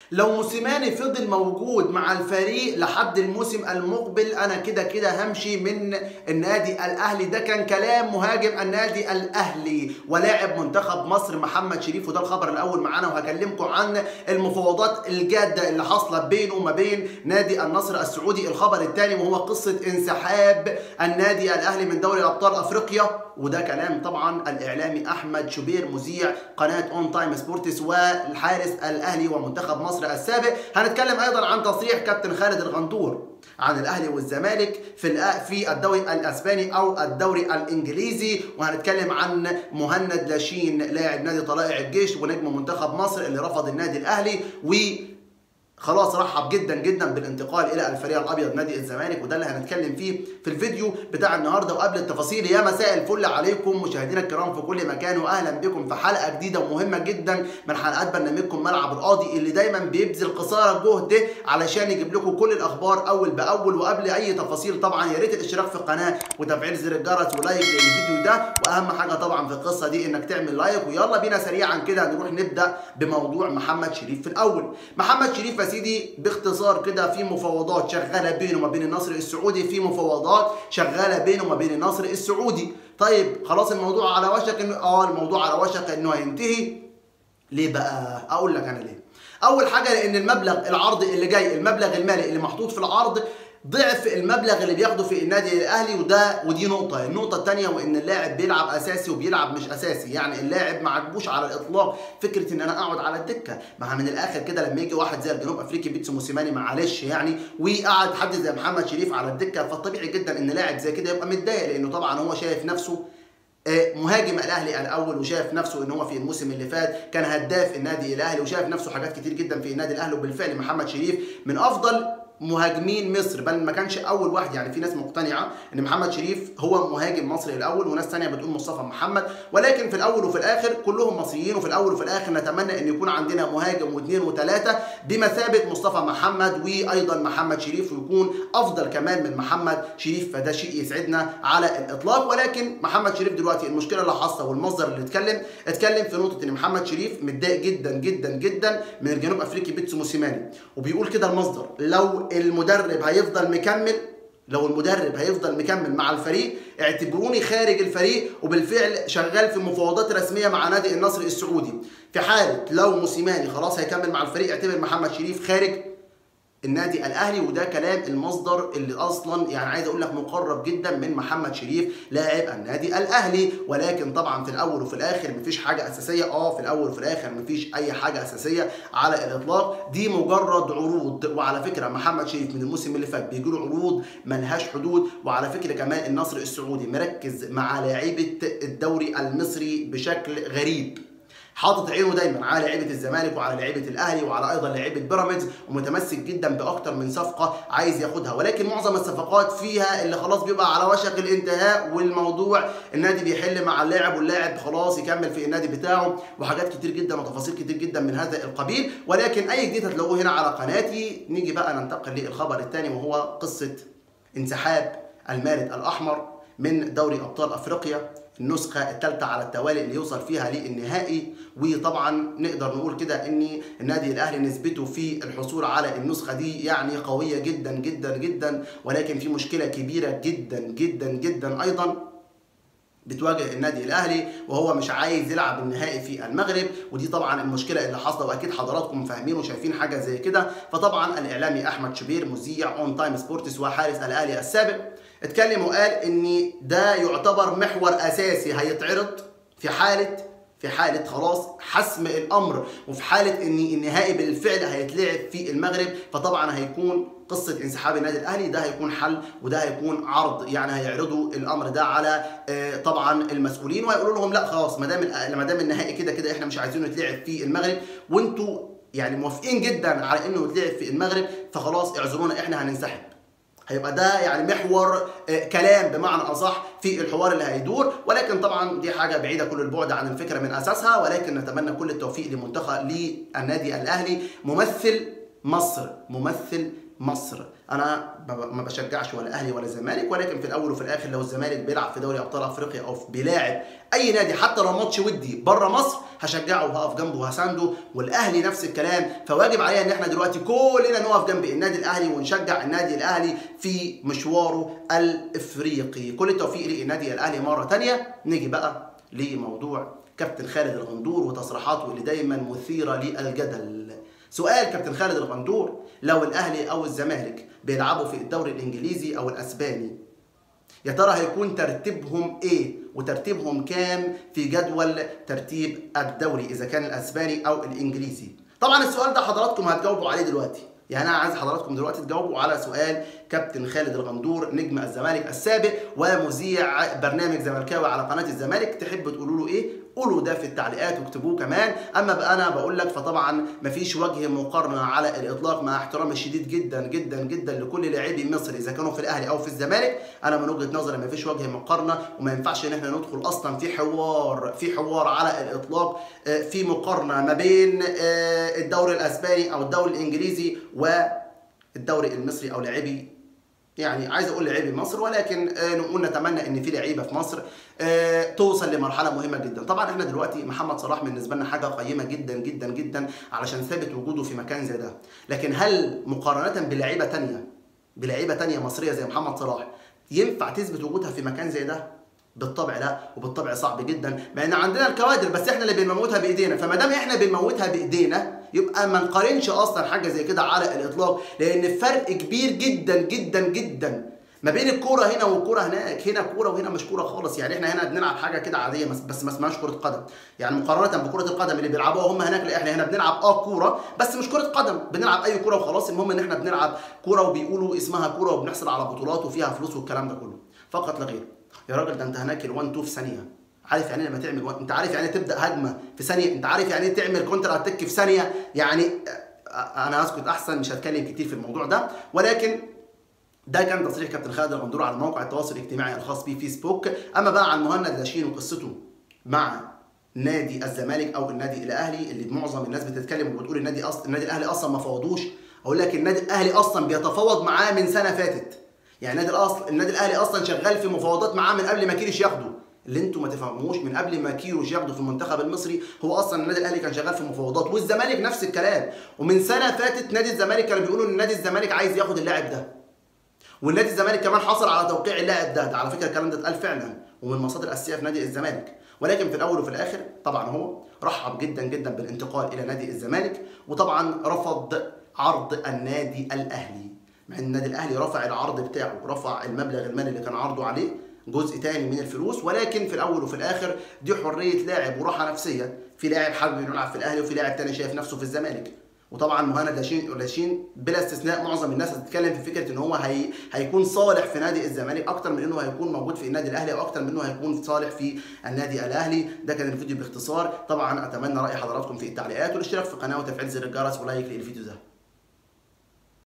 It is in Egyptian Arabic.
لو موسيماني فضل موجود مع الفريق لحد الموسم المقبل انا كده كده همشي من النادي الاهلي ده كان كلام مهاجم النادي الاهلي ولاعب منتخب مصر محمد شريف وده الخبر الاول معانا وهكلمكم عن المفاوضات الجاده اللي حاصله بينه وما بين نادي النصر السعودي الخبر الثاني وهو قصه انسحاب النادي الاهلي من دوري ابطال افريقيا وده كلام طبعا الاعلامي احمد شوبير مذيع قناه اون تايم سبورتس والحارس الاهلي ومنتخب مصر السابق هنتكلم ايضا عن تصريح كابتن خالد الغندور عن الاهلي والزمالك في في الدوري الاسباني او الدوري الانجليزي وهنتكلم عن مهند لاشين لاعب نادي طلائع الجيش ونجم منتخب مصر اللي رفض النادي الاهلي و خلاص رحب جدا جدا بالانتقال الى الفريق الابيض نادي الزمالك وده اللي هنتكلم فيه في الفيديو بتاع النهارده وقبل التفاصيل يا مساء الفل عليكم مشاهدينا الكرام في كل مكان واهلا بكم في حلقه جديده ومهمه جدا من حلقات برنامجكم ملعب القاضي اللي دايما بيبذل قصارى جهده علشان يجيب لكم كل الاخبار اول باول وقبل اي تفاصيل طبعا يا ريت الاشتراك في القناه وتفعيل زر الجرس ولايك للفيديو ده واهم حاجه طبعا في القصه دي انك تعمل لايك ويلا بينا سريعا كده نروح نبدا بموضوع محمد شريف في الاول محمد شريف يا سيدي باختصار باختصار كده في مفاوضات شغاله بينه وما بين النصر السعودي في مفاوضات شغاله بينه وما بين النصر السعودي طيب خلاص الموضوع على وشك انه اه الموضوع على وشك انه هينتهي ليه بقى اقول لك انا ليه اول حاجه لان المبلغ العرض اللي جاي المبلغ المالي اللي محطوط في العرض ضعف المبلغ اللي بياخده في النادي الاهلي وده ودي نقطه النقطه الثانيه وان اللاعب بيلعب اساسي وبيلعب مش اساسي يعني اللاعب ما عجبوش على الاطلاق فكره ان انا اقعد على الدكه ما من الاخر كده لما يجي واحد زي الجنوب افريقي بيتسو موسيماني معلش يعني وقعد حد زي محمد شريف على الدكه فالطبيعي جدا ان لاعب زي كده يبقى متضايق لانه طبعا هو شايف نفسه مهاجم الاهلي الاول وشايف نفسه ان هو في الموسم اللي فات كان هداف النادي الاهلي وشايف نفسه حاجات كتير جدا في النادي الاهلي وبالفعل محمد شريف من افضل مهاجمين مصر بل ما كانش اول واحد يعني في ناس مقتنعه ان محمد شريف هو مهاجم مصري الاول وناس ثانيه بتقول مصطفى محمد ولكن في الاول وفي الاخر كلهم مصريين وفي الاول وفي الاخر نتمنى ان يكون عندنا مهاجم واثنين وثلاثه بمثابه مصطفى محمد وايضا محمد شريف ويكون افضل كمان من محمد شريف فده شيء يسعدنا على الاطلاق ولكن محمد شريف دلوقتي المشكله اللي حاصله والمصدر اللي اتكلم اتكلم في نقطه ان محمد شريف متضايق جدا جدا جدا من الجنوب افريقي بيتسو موسيماني وبيقول كده المصدر لو المدرب هيفضل مكمل لو المدرب هيفضل مكمل مع الفريق اعتبروني خارج الفريق وبالفعل شغال في مفاوضات رسميه مع نادي النصر السعودي في حاله لو موسيماني خلاص هيكمل مع الفريق اعتبر محمد شريف خارج النادي الاهلي وده كلام المصدر اللي اصلا يعني عايز اقول لك مقرب جدا من محمد شريف لاعب النادي الاهلي ولكن طبعا في الاول وفي الاخر مفيش حاجه اساسيه اه في الاول وفي الاخر مفيش اي حاجه اساسيه على الاطلاق دي مجرد عروض وعلى فكره محمد شريف من الموسم اللي فات بيجي له عروض ملهاش حدود وعلى فكره كمان النصر السعودي مركز مع لاعيبه الدوري المصري بشكل غريب حاطط عينه دايما على لعيبه الزمالك وعلى لعيبه الاهلي وعلى ايضا لعيبه بيراميدز ومتمسك جدا باكتر من صفقه عايز ياخدها ولكن معظم الصفقات فيها اللي خلاص بيبقى على وشك الانتهاء والموضوع النادي بيحل مع اللاعب واللاعب خلاص يكمل في النادي بتاعه وحاجات كتير جدا وتفاصيل كتير جدا من هذا القبيل ولكن اي جديد هتلاقوه هنا على قناتي نيجي بقى ننتقل للخبر الثاني وهو قصه انسحاب المارد الاحمر من دوري ابطال افريقيا النسخة الثالثة على التوالي اللي يوصل فيها للنهائي وطبعا نقدر نقول كده ان النادي الاهلي نسبته في الحصول على النسخة دي يعني قوية جدا جدا جدا ولكن في مشكلة كبيرة جدا جدا جدا ايضا بتواجه النادي الاهلي وهو مش عايز يلعب النهائي في المغرب ودي طبعا المشكله اللي حاصله واكيد حضراتكم فاهمين وشايفين حاجه زي كده فطبعا الاعلامي احمد شبير مذيع اون تايم سبورتس وحارس الاهلي السابق اتكلم وقال ان ده يعتبر محور اساسي هيتعرض في حاله في حالة خلاص حسم الأمر وفي حالة إن النهائي بالفعل هيتلعب في المغرب فطبعا هيكون قصة انسحاب النادي الأهلي ده هيكون حل وده هيكون عرض يعني هيعرضوا الأمر ده على طبعا المسؤولين وهيقولوا لهم لا خلاص ما دام ما دام النهائي كده كده احنا مش عايزينه يتلعب في المغرب وانتوا يعني موافقين جدا على انه يتلعب في المغرب فخلاص اعذرونا احنا هننسحب هيبقى ده يعني محور كلام بمعنى اصح في الحوار اللي هيدور ولكن طبعا دي حاجه بعيده كل البعد عن الفكره من اساسها ولكن نتمنى كل التوفيق لمنتخب للنادي الاهلي ممثل مصر ممثل مصر انا ما بشجعش ولا اهلي ولا زمالك ولكن في الاول وفي الاخر لو الزمالك بيلعب في دوري ابطال افريقيا او بيلاعب اي نادي حتى لو ماتش ودي بره مصر هشجعه وهقف جنبه وهسانده والاهلي نفس الكلام فواجب علينا ان احنا دلوقتي كلنا نقف جنب النادي الاهلي ونشجع النادي الاهلي في مشواره الافريقي كل التوفيق للنادي الاهلي مره ثانيه نيجي بقى لموضوع كابتن خالد الغندور وتصريحاته اللي دايما مثيره للجدل سؤال كابتن خالد الغندور لو الاهلي او الزمالك بيلعبوا في الدوري الانجليزي او الاسباني يا ترى هيكون ترتيبهم ايه وترتيبهم كام في جدول ترتيب الدوري اذا كان الاسباني او الانجليزي طبعا السؤال ده حضراتكم هتجاوبوا عليه دلوقتي يعني انا عايز حضراتكم دلوقتي تجاوبوا على سؤال كابتن خالد الغندور نجم الزمالك السابق ومذيع برنامج زملكاوي على قناه الزمالك تحب تقولوا له ايه قولوا ده في التعليقات واكتبوه كمان اما بقى انا بقول لك فطبعا مفيش وجه مقارنه على الاطلاق مع احترامي الشديد جدا جدا جدا لكل لاعبي مصر اذا كانوا في الاهلي او في الزمالك انا من وجهه نظري مفيش وجه مقارنه وما ينفعش ان احنا ندخل اصلا في حوار في حوار على الاطلاق في مقارنه ما بين الدوري الاسباني او الدوري الانجليزي والدوري المصري او لاعبي يعني عايز اقول لعيبه مصر ولكن نقول نتمنى ان في لعيبه في مصر توصل لمرحله مهمه جدا طبعا احنا دلوقتي محمد صلاح بالنسبه لنا حاجه قيمه جدا جدا جدا علشان ثابت وجوده في مكان زي ده لكن هل مقارنه بلعيبه تانية بلعيبه تانية مصريه زي محمد صلاح ينفع تثبت وجودها في مكان زي ده بالطبع لا وبالطبع صعب جدا مع ان عندنا الكوادر بس احنا اللي بنموتها بايدينا فما دام احنا بنموتها بايدينا يبقى ما نقارنش اصلا حاجه زي كده على الاطلاق لان فرق كبير جدا جدا جدا ما بين الكوره هنا والكوره هناك هنا كوره وهنا مش كوره خالص يعني احنا هنا بنلعب حاجه كده عاديه بس ما اسمهاش كره قدم يعني مقارنه بكره القدم اللي بيلعبوها هم هناك لا احنا هنا بنلعب اه كوره بس مش كره قدم بنلعب اي كوره وخلاص المهم ان احنا بنلعب كوره وبيقولوا اسمها كوره وبنحصل على بطولات وفيها فلوس والكلام ده كله فقط لا غير يا راجل ده انت هناك ال1 2 في ثانيه عارف يعني لما تعمل انت عارف يعني تبدا هجمه في ثانيه انت عارف يعني تعمل كونتر اتاك في ثانيه يعني انا اسكت احسن مش هتكلم كتير في الموضوع ده ولكن ده كان تصريح كابتن خالد الغندور على موقع التواصل الاجتماعي الخاص بيه فيسبوك اما بقى عن مهند لاشين وقصته مع نادي الزمالك او النادي الاهلي اللي معظم الناس بتتكلم وبتقول النادي اصلا النادي الاهلي اصلا ما فوضوش اقول لك النادي الاهلي اصلا بيتفاوض معاه من سنه فاتت يعني النادي الاصل النادي الاهلي اصلا شغال في مفاوضات معاه من قبل ما كيروش ياخده اللي انتم ما تفهموش من قبل ما كيروش ياخده في المنتخب المصري هو اصلا النادي الاهلي كان شغال في مفاوضات والزمالك نفس الكلام ومن سنه فاتت نادي الزمالك كانوا بيقولوا ان نادي الزمالك عايز ياخد اللاعب ده والنادي الزمالك كمان حصل على توقيع اللاعب ده, ده على فكره الكلام ده اتقال فعلا ومن المصادر الاساسيه في نادي الزمالك ولكن في الاول وفي الاخر طبعا هو رحب جدا جدا بالانتقال الى نادي الزمالك وطبعا رفض عرض النادي الاهلي مع ان النادي الاهلي رفع العرض بتاعه رفع المبلغ المالي اللي كان عرضه عليه جزء تاني من الفلوس ولكن في الاول وفي الاخر دي حريه لاعب وراحه نفسيه في لاعب حابب انه يلعب في الاهلي وفي لاعب تاني شايف نفسه في الزمالك وطبعا مهند لاشين لاشين بلا استثناء معظم الناس هتتكلم في فكره ان هو هي هيكون صالح في نادي الزمالك اكتر من انه هيكون موجود في النادي الاهلي او اكتر من انه هيكون صالح في النادي الاهلي ده كان الفيديو باختصار طبعا اتمنى راي حضراتكم في التعليقات والاشتراك في القناه وتفعيل زر الجرس ولايك للفيديو ده